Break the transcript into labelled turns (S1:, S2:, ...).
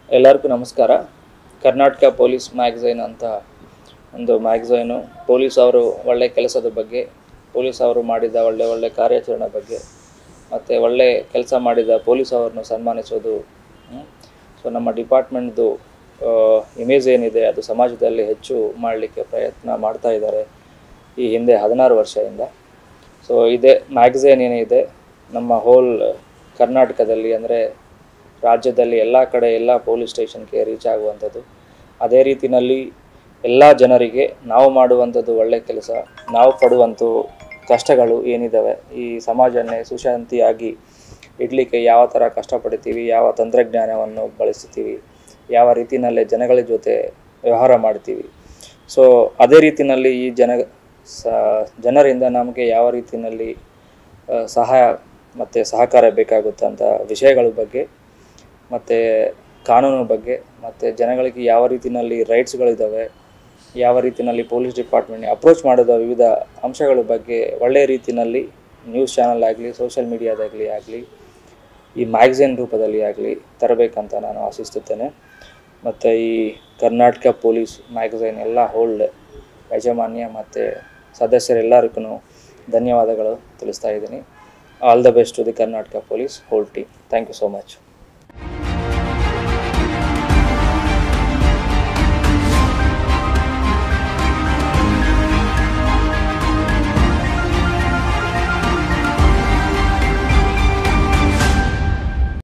S1: ಎಲ್ಲರಿಗೂ ನಮಸ್ಕಾರ Karnataka police magazine ಅಂತ ಒಂದು ಮ್ಯಾಗಝೈನು ಪೊಲೀಸ್ ಅವರು ಒಳ್ಳೆ ಕೆಲಸದ ಬಗ್ಗೆ ಪೊಲೀಸ್ ಅವರು ಮಾಡಿದ ಒಳ್ಳೆ ಒಳ್ಳೆ ಕಾರ್ಯಾಚರಣೆ ಬಗ್ಗೆ ಮತ್ತು ಒಳ್ಳೆ ಕೆಲಸ ಮಾಡಿದ ಪೊಲೀಸ್ ಅವರನ್ನು ಸನ್ಮಾನಿಸೋದು ಸೊ ನಮ್ಮ ಡಿಪಾರ್ಟ್ಮೆಂಟ್ದು ಇಮೇಜ್ ಏನಿದೆ ಅದು ಸಮಾಜದಲ್ಲಿ ಹೆಚ್ಚು ಮಾಡಲಿಕ್ಕೆ ಪ್ರಯತ್ನ ಮಾಡ್ತಾ ಇದ್ದಾರೆ ಈ ಹಿಂದೆ ಹದಿನಾರು ವರ್ಷದಿಂದ ಸೊ ಇದೇ ಮ್ಯಾಗಝೈನ್ ಏನಿದೆ ನಮ್ಮ ಹೋಲ್ ಕರ್ನಾಟಕದಲ್ಲಿ ಅಂದರೆ ರಾಜ್ಯದಲ್ಲಿ ಎಲ್ಲ ಕಡೆ ಎಲ್ಲ ಪೊಲೀಸ್ ಸ್ಟೇಷನ್ಗೆ ರೀಚ್ ಆಗುವಂಥದ್ದು ಅದೇ ರೀತಿಯಲ್ಲಿ ಎಲ್ಲ ಜನರಿಗೆ ನಾವು ಮಾಡುವಂಥದ್ದು ಒಳ್ಳೆ ಕೆಲಸ ನಾವು ಪಡುವಂಥ ಕಷ್ಟಗಳು ಏನಿದ್ದಾವೆ ಈ ಸಮಾಜನ್ನೇ ಸುಶಾಂತಿಯಾಗಿ ಇಡಲಿಕ್ಕೆ ಯಾವ ಥರ ಕಷ್ಟಪಡ್ತೀವಿ ಯಾವ ತಂತ್ರಜ್ಞಾನವನ್ನು ಬಳಸ್ತೀವಿ ಯಾವ ರೀತಿಯಲ್ಲಿ ಜನಗಳ ಜೊತೆ ವ್ಯವಹಾರ ಮಾಡ್ತೀವಿ ಸೊ ಅದೇ ರೀತಿಯಲ್ಲಿ ಈ ಜನ ಸ ಜನರಿಂದ ನಮಗೆ ಯಾವ ರೀತಿಯಲ್ಲಿ ಆ, ಸಹಾಯ ಮತ್ತು ಸಹಕಾರ ಬೇಕಾಗುತ್ತೆ ಅಂತ ವಿಷಯಗಳ ಬಗ್ಗೆ ಮತ್ತು ಕಾನೂನು ಬಗ್ಗೆ ಮತ್ತು ಜನಗಳಿಗೆ ಯಾವ ರೀತಿಯಲ್ಲಿ ರೈಟ್ಸ್ಗಳಿದ್ದಾವೆ ಯಾವ ರೀತಿಯಲ್ಲಿ ಪೊಲೀಸ್ ಡಿಪಾರ್ಟ್ಮೆಂಟ್ ಅಪ್ರೋಚ್ ಮಾಡೋದ ವಿವಿಧ ಅಂಶಗಳ ಬಗ್ಗೆ ಒಳ್ಳೆಯ ರೀತಿಯಲ್ಲಿ ನ್ಯೂಸ್ ಚಾನಲ್ ಆಗಲಿ ಸೋಷಿಯಲ್ ಮೀಡಿಯಾದಾಗಲಿ ಆಗಲಿ ಈ ಮ್ಯಾಗಝೈನ್ ರೂಪದಲ್ಲಿ ಆಗಲಿ ತರಬೇಕಂತ ನಾನು ಆಶಿಸುತ್ತೇನೆ ಮತ್ತು ಈ ಕರ್ನಾಟಕ ಪೊಲೀಸ್ ಮ್ಯಾಗಝೈನ್ ಎಲ್ಲ ಹೋಲ್ಡ್ ಯಜಮಾನ್ಯ ಮತ್ತು ಸದಸ್ಯರೆಲ್ಲರಿಗೂ ಧನ್ಯವಾದಗಳು ತಿಳಿಸ್ತಾ ಇದ್ದೀನಿ all the best to the Karnataka police whole team thank you so much